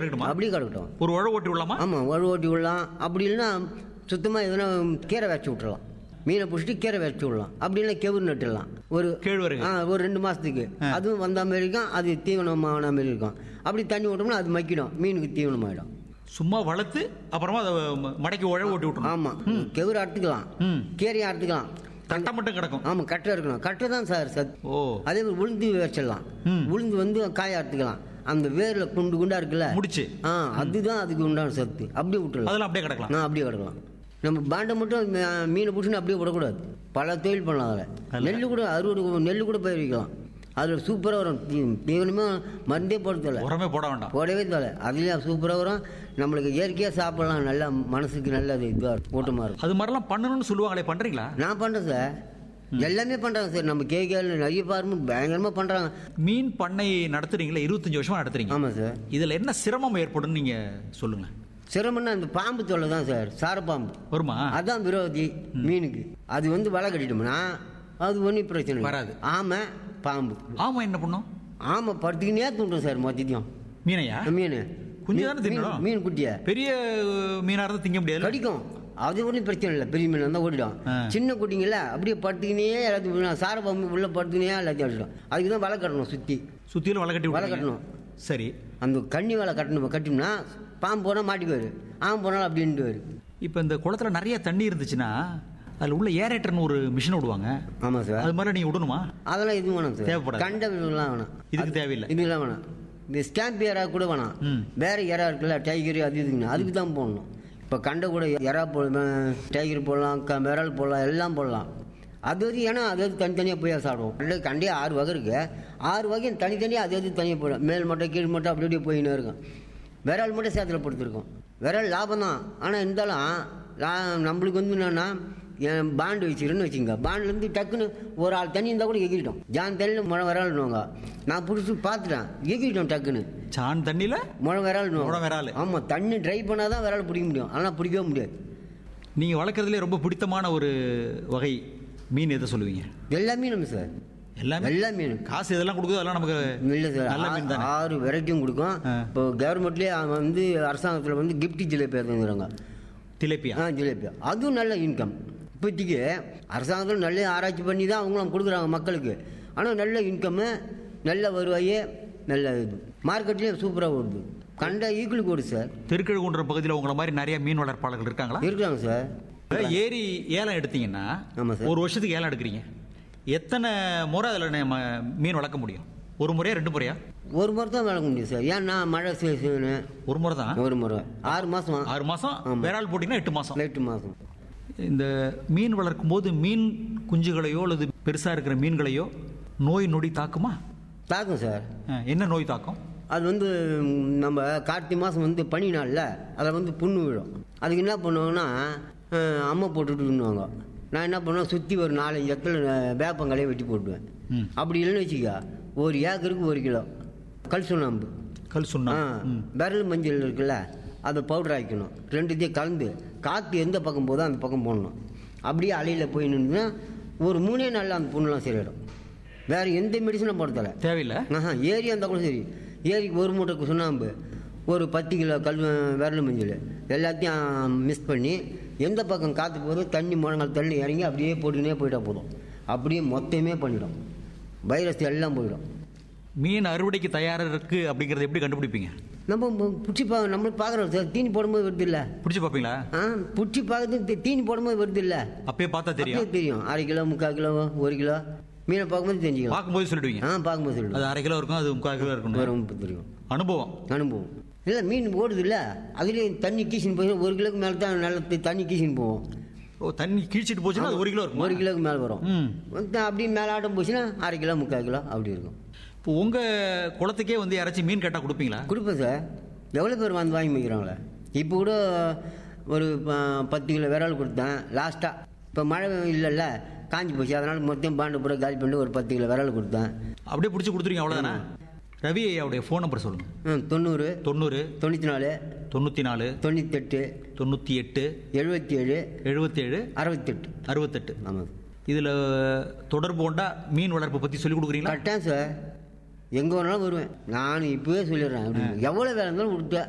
கிடக்கட்டுமா அப்படியே கிடக்கட்டும் ஒரு உழவு ஓட்டி விடலாமா ஆமாம் வலு ஓட்டி விடலாம் அப்படி இல்லைன்னா சுத்தமாக எதுனா கீரை வச்சு விட்டுறலாம் மீனை பிடிச்சிட்டு கீரை வச்சு விடலாம் அப்படி இல்லை கெவுரு நட்டுடலாம் ஒரு கேழ்வரகு ஆ ஒரு ரெண்டு மாதத்துக்கு அதுவும் வந்த மாதிரி இருக்கும் அது தீவனமான மாதிரி இருக்கும் அப்படி தண்ணி விட்டோம்னா அது மக்கிடும் மீனுக்கு தீவனமாயிடும் சும்மா வளர்த்து அப்புறமா அதை ம- மடக்கி உழவு ஓட்டி விட்டுணும் ஆமாம் கெவுரு அறுத்துக்கலாம் ம் கீரையை அறுத்துக்கலாம் கட்டை மட்டும் கிடக்கும் ஆமாம் கட்டை இருக்கணும் கட்டை தான் சார் சத் ஓ அதே மாதிரி உளுந்து வச்சிடலாம் ம். உளுந்து வந்து காய அறுத்துக்கலாம் அந்த வேர்ல குண்டு குண்டா இருக்குல்ல முடிச்சு ஆ அதுதான் அதுக்கு உண்டான சத்து அப்படியே விட்டுறலாம் அதெல்லாம் அப்படியே கிடக்கலாம் ஆ அப்படியே கிடக்கலாம் நம்ம பாண்டை மட்டும் மீ- மீனை பிடிச்சின்னு அப்படியே விடக்கூடாது பல தொழில் பண்ணலாம் அதில் நெல் கூட அறுவடை நெல் கூட பயிர் வைக்கலாம் அதில் சூப்பராக வரும் தீ- தீவனமே மருந்தே போட தேவை உரமே போட வேண்டாம் போடவே தேவை அதுலேயும் சூப்பராக வரும் நம்மளுக்கு இயற்கையாக சாப்பிடலாம் நல்லா மனசுக்கு நல்லது இதுவாக இருக்கும் ஊட்டமாக இருக்கும் அது மாதிரிலாம் பண்ணணும்னு சொல்லுவாங்களே பண்றீங்களா நான் பண்ணுறேன் சார் எல்லாமே பண்ணுறாங்க சார் நம்ம கேகேல நிறைய பார்மு பயங்கரமாக பண்ணுறாங்க மீன் பண்ணை நடத்துறீங்களா இருபத்தஞ்சு வருஷமா நடத்துறீங்க ஆமாம் சார் இதுல என்ன சிரமம் ஏற்படும் நீங்க சொல்லுங்க சிரமம்னா அந்த பாம்பு தொல்லை தான் சார் சாரப்பாம்பு வருமா அதான் விரோதி மீனுக்கு அது வந்து வலை கட்டிட்டோம்னா அது ஒன்றும் பிரச்சனை இல்லை. வராது. ஆமை பாம்பு ஆமா என்ன பண்ணும் ஆமை படுத்துக்கினே தூண்டும் சார் மொத்தத்தையும் மீனையா மீன் குஞ்சு தானே மீன் தின்னணும்? மீன் குட்டியை பெரிய மீனா இருந்தா திங்க முடியாது கடிக்கும் அது ஒன்றும் பிரச்சனை இல்லை பெரிய மீன் இருந்தால் ஓடிடும் ஆ. சின்ன குட்டிங்கள அப்படியே படுத்துக்கினே எல்லாத்தையும் சாரப்பாம்பு உள்ள படுத்துக்கினே எல்லாத்தையும் அடிச்சிடும் அதுக்கு தான் வலை கட்டணும் சுற்றி சுத்தியில வலை கட்டி வலை விட்டுறீங்க. கட்டணும். சரி அந்த கண்ணி வலை கட்டணும் கட்டினோம்னா பாம்பு போனால் மாட்டிக்குவார் ஆம் போனாலும் அப்படின்ட்டு வரும் இப்ப இந்த குளத்துல நிறைய தண்ணி இருந்துச்சுன்னா அதுல உள்ள ஏரேட்டர்னு ஒரு மிஷின் விடுவாங்க ஆமாம் சார் அது மாதிரி நீங்க விடணுமா அதெல்லாம் எதுவும் வேணாம் சார் தேவைப்படாது. கண்ட இதெல்லாம் வேணாம் இதுக்கு அது- தேவையில்லை. இதெல்லாம் வேணாம் இந்த ஸ்டாம்ப் எறா கூட வேணாம் ம். வேற எறா இருக்குல்ல டைகர் அது இதுங்க அதுக்கு தான் போடணும் இப்போ கண்ட கூட எறா போடலாம் டைகர் போடலாம் க விரல் போடலாம் எல்லாம் போடலாம் அது வந்து ஏன்னா அது அது தனித்தனியாக போய் சாப்பிடுவோம் இல்லை கண்டே ஆறு வகை இருக்கு ஆறு வகையும் தனித்தனியாக அது அது தனியாக போயிடும் மேல் மட்டும் கீழ் மட்டும் அப்படி அப்படியே போயின்னு இருக்கும் விரல் மட்டும் சேத்துல படுத்துருக்கோம் விரல் லாபம் தான் ஆனால் இருந்தாலும் லா- நம்மளுக்கு வந்து என்னன்னா என் பாண்டு வச்சுருன்னு வச்சுங்க பாண்ட்லேருந்து டக்குன்னு ஒரு ஆள் தண்ணி இருந்தால் கூட எகிரிட்டோம் ஜான் தண்ணியில் முழை விரல்னுவாங்க நான் பிடிச்சி பார்த்துட்டேன் எகிரிட்டோம் டக்குன்னு சான் தண்ணியில முழை விரல் முழ விரல். ஆமாம் தண்ணி ட்ரை பண்ணால் தான் விரல் பிடிக்க முடியும் ஆனால் பிடிக்கவே முடியாது நீங்க வளர்க்கறதுல ரொம்ப பிடித்தமான ஒரு வகை மீன் எதை சொல்லுவீங்க எல்லாமே நம்ம சார் எல்லாமே எல்லா மீனும் காசு இதெல்லாம் கொடுக்குது அதெல்லாம் நமக்கு இல்லை சார் நல்ல மீன் தானே ஆ- ஆறு வெரைட்டியும் கொடுக்கும் ஆ. இப்போ கவர்மெண்ட்லேயே வந்து அரசாங்கத்தில் வந்து கிஃப்ட் ஜிலேபி எடுத்துங்கிறாங்க திலேப்பியா ஆ ஜிலேபி அதுவும் நல்ல இன்கம் இப்போதைக்கு அரசாங்கத்தில் நல்ல ஆராய்ச்சி பண்ணி தான் அவங்களும் கொடுக்குறாங்க மக்களுக்கு ஆனால் நல்ல இன்கம்மு நல்ல வருவாய் நல்ல இது மார்க்கெட்லேயும் சூப்பராக ஓடுது கண்ட ஈக்குவலுக்கு ஓடுது சார் திருக்கழுகுன்ற பகுதியில் உங்களை மாதிரி நிறைய மீன் வளர்ப்பாளர்கள் இருக்காங்களா இருக்கிறாங்க சார் ஏரி ஏலம் எடுத்தீங்கன்னா ஆமா சார். ஒரு வருஷத்துக்கு ஏலம் எடுக்கிறீங்க எத்தனை முறை அதில் நம்ம மீன் வளர்க்க முடியும் ஒரு முறையா ரெண்டு முறையா ஒரு முறை தான் வளர்க்க முடியும் சார் ஏன்னா மழை சீசனு ஒரு முறை தான் ஒரு முறை ஆறு மாதம் ஆறு மாசம் ஆமா. வேறாள் போட்டீங்கன்னா எட்டு மாசம் எட்டு மாதம் இந்த மீன் வளர்க்கும் போது மீன் குஞ்சுகளையோ அல்லது பெருசா இருக்கிற மீன்களையோ நோய் நொடி தாக்குமா தாக்கும் சார் அஹ், என்ன நோய் தாக்கும் அது வந்து ம், நம்ம கார்த்திகை மாதம் வந்து பனி நாளில் அதில் வந்து புண்ணு விழும் அதுக்கு என்ன பண்ணுவாங்கன்னா அஹ், அம்மை போட்டுட்டுன்னுவாங்க நான் என்ன பண்ணுவேன் சுற்றி ஒரு நாலஞ்சு இடத்துல அஹ், வேப்பங்களையும் வெட்டி போட்டுவேன் ம். அப்படி இல்லைன்னு வச்சுக்க ஒரு ஏக்கருக்கு ஒரு கிலோ கல் சுண்ணாம்பு கல் சுண்ணா ஆ விரல் மஞ்சள் இருக்குல்ல அதை பவுடர் ஆக்கிக்கணும் ரெண்டுத்தையும் கலந்து காற்று எந்த பக்கம் போதோ அந்த பக்கம் போடணும் அப்படியே அலையில் போய் நின்றுனா ஒரு மூணே நாளில் அந்த புண்ணுலாம் சரியிடும் வேறு எந்த மெடிசனும் போட தேவை தேவையில்லை ஆஹா ஏரி இருந்தால் கூட சரி ஏரிக்கு ஒரு மூட்டை சுண்ணாம்பு ஒரு பத்து கிலோ கல் விரல் மஞ்சள் எல்லாத்தையும் மிஸ் பண்ணி எந்த பக்கம் காற்று போதோ தண்ணி முழங்கால் தள்ளி இறங்கி அப்படியே போட்டுக்கினே போயிட்டா போதும் அப்படியே மொத்தமே பண்ணிடும் வைரஸ் எல்லாம் போயிடும் மீன் அறுவடைக்கு தயாரா இருக்கு அப்படிங்கறத எப்படி கண்டுபிடிப்பீங்க நம்ம பிடிச்சி பா நம்மளுக்கு பார்க்குறோம் சார் தீனி போடும்போது வருது இல்லை பிடிச்சு பார்ப்பீங்களா ஆ பிடிச்சி பார்க்கறது தீனி போடும்போது வருது இல்லை அப்பயே பார்த்தா தெரியும் தெரியும் அரை கிலோ முக்கால் கிலோ ஒரு கிலோ மீனை பார்க்கும்போது தெரிஞ்சுக்கலாம் பார்க்கும்போது சொல்லிடுவீங்க ஆ பார்க்கும்போது அது சொல்லுவோம் அரை கிலோ இருக்கும் அது முக்கால் கிலோ இருக்கும் வரும் தெரியும் அனுபவம் அனுபவம் இல்லை மீன் ஓடுது இல்லை அதுலேயும் தண்ணி கீசின்னு போய் ஒரு கிலோக்கு மேலே தான் நல்ல தி- தண்ணி கீசின்னு போவோம் ஓ தண்ணி கீழ்ச்சிட்டு போச்சுன்னா அது ஒரு கிலோ இருக்கும் ஒரு கிலோக்கு மேலே வரும் ம் வந்து அப்படியே மேலே ஆட்டம் போச்சுன்னா அரை கிலோ முக்கால் கிலோ அப்படி இருக்கும் இப்போ உங்க குளத்துக்கே வந்து யாராச்சும் மீன் கேட்டா கொடுப்பீங்களா கொடுப்பேன் சார் எவ்வளோ பேர் வந்து வாங்கி வைக்கிறாங்களே இப்போ கூட ஒரு ப- பத்து கிலோ விரல் கொடுத்தேன் லாஸ்ட்டாக இப்போ மழை இல்லைல்ல காஞ்சி போச்சு அதனால் மொத்தம் பாண்டு பூரா காலி பண்ணிட்டு ஒரு பத்து கிலோ விரல் கொடுத்தேன் அப்படியே பிடிச்சி கொடுத்துருங்க அவ்வளவுதானே ரவி ஐயாவுடைய ஃபோன் நம்பர் சொல்லுங்க ம், தொண்ணூறு தொண்ணூறு தொண்ணூற்றி நாலு தொண்ணூற்றி நாலு தொண்ணூத்தெட்டு தொண்ணூற்றி எட்டு எழுபத்தி ஏழு எழுபத்தேழு அறுபத்தெட்டு அறுபத்தெட்டு ஆமாம் இதில் தொடர்பு கொண்டா மீன் வளர்ப்பு பற்றி சொல்லிக் கொடுக்குறீங்களா கரெக்டாக சார் எங்கே வேணாலும் வருவேன் நான் இப்போவே சொல்லிடுறேன் அப்படின்னு எவ்வளோ வேலை இருந்தாலும் கொடுத்தேன்